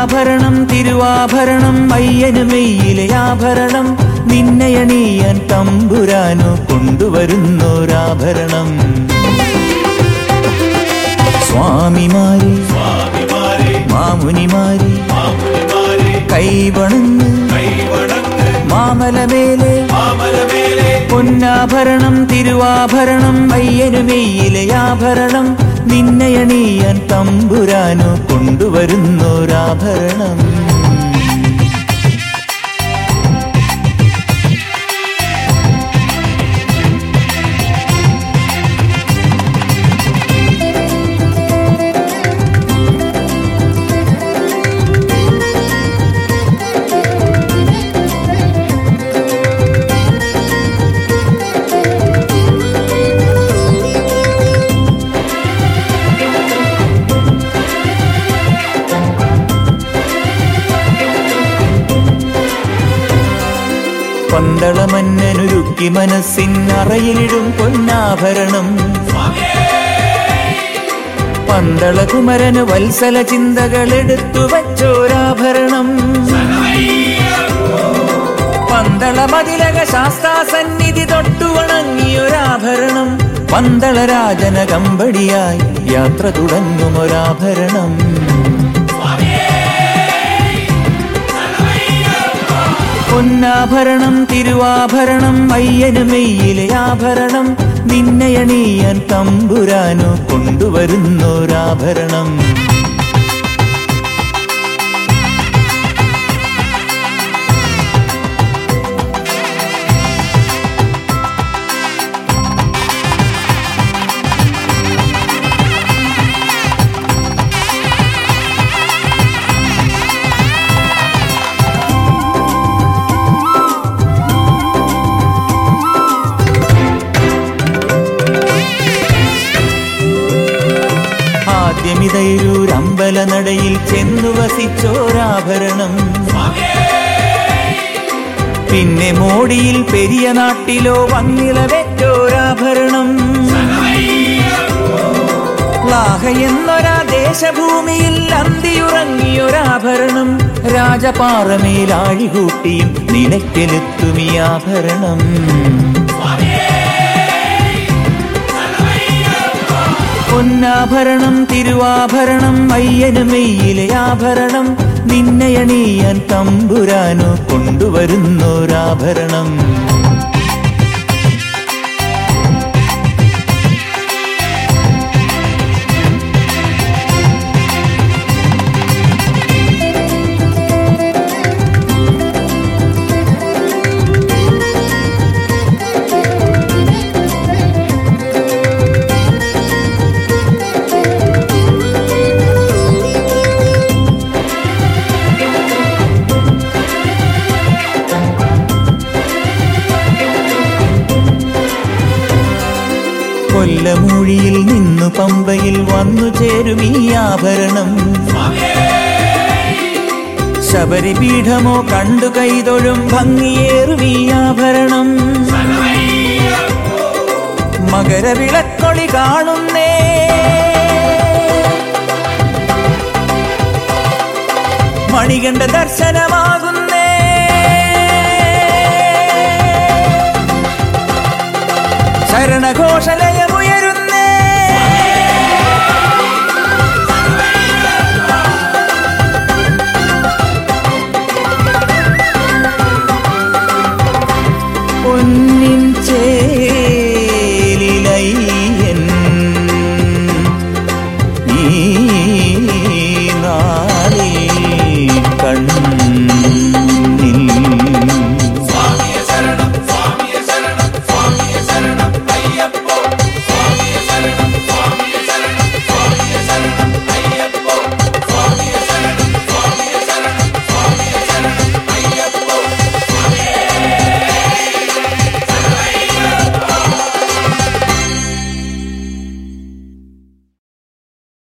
പൊന്നാഭരണം തിരുവാഭരണം അയ്യന് മെയ്യിലെ ആഭരണം നിന്നയണിയാൻ തമ്പുരാനു കൊണ്ടുവരുന്നൊരാഭരണം സ്വാമിമാരെ സ്വാമിമാരെ മാമുനിമാരെ മാമുനിമാരെ കൈവണങ്ങ് കൈവണങ്ങ് മാമലമേലെ മാമലമേലെ പൊന്നാഭരണം തിരുവാഭരണം അയ്യനു മെയ്യിലെ ആഭരണം നിന്നയണിയാൻ തമ്പുരാനു കൊണ്ടുവരുന്നൊരാഭരണം പന്തളമന്നനുരുക്കി മനസ്സിനറയിലിടും പൊന്നാഭരണം പന്തളകുമരന് വത്സല ചിന്തകളെടുത്തു വച്ചോരാഭരണം പന്തളമതിലക ശാസ്താസന്നിധി തൊട്ടു വണങ്ങിയൊരാഭരണം പന്തളരാജന കമ്പടിയായി യാത്ര തുടങ്ങുമൊരാഭരണം പൊന്നാഭരണം തിരുവാഭരണം അയ്യന് മെയ്യിലെ ആഭരണം നിന്നയണിയാൻ തമ്പുരാനു കൊണ്ടുവരുന്നൊരാഭരണം ആദ്യമിതൈരൂരമ്പല നടയിൽ ചെന്നു വസിച്ചോരാഭരണം പിന്നെ മോടിയിൽ പെരിയ നാട്ടിലോ വന്നിള വെച്ചോരാഭരണം ലാഹ എന്നൊരാ ദേശഭൂമിയിൽ അന്തിയുറങ്ങിയൊരാഭരണം രാജപാറമേൽ ആഴികൂട്ടിയും നിലയ്ക്കലെത്തുമീ ആഭരണം പൊന്നാഭരണം തിരുവാഭരണം അയ്യന് മെയ്യിലെ ആഭരണം നിന്നയണിയാൻ തമ്പുരാനു കൊണ്ടുവരുന്നൊരാഭരണം കൊല്ലമൂഴിയിൽ നിന്നു പമ്പയിൽ വന്നു ചേരും ഈ ആഭരണം ശബരിപീഠമോ കണ്ടു കൈതൊഴും ഭംഗിയേറും ഈ ആഭരണം മകരവിളക്കൊളി കാണുന്നേ മണികണ്ഠ ദർശനമാകുന്നേ ശരണഘോഷല